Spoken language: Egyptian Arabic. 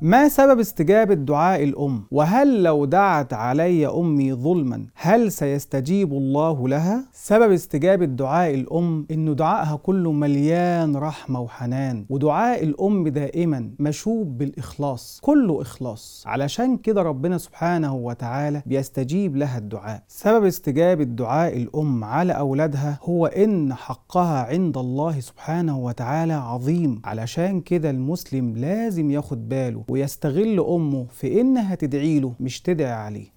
ما سبب استجابة دعاء الأم؟ وهل لو دعت علي أمي ظلما هل سيستجيب الله لها؟ سبب استجابة دعاء الأم إنه دعائها كله مليان رحمة وحنان ودعاء الأم دائما مشوب بالإخلاص كله إخلاص علشان كده ربنا سبحانه وتعالى بيستجيب لها الدعاء سبب استجابة دعاء الأم على أولادها هو إن حقها عند الله سبحانه وتعالى عظيم علشان كده المسلم لازم ياخد باله ويستغل أمه في إنها تدعي له مش تدعي عليه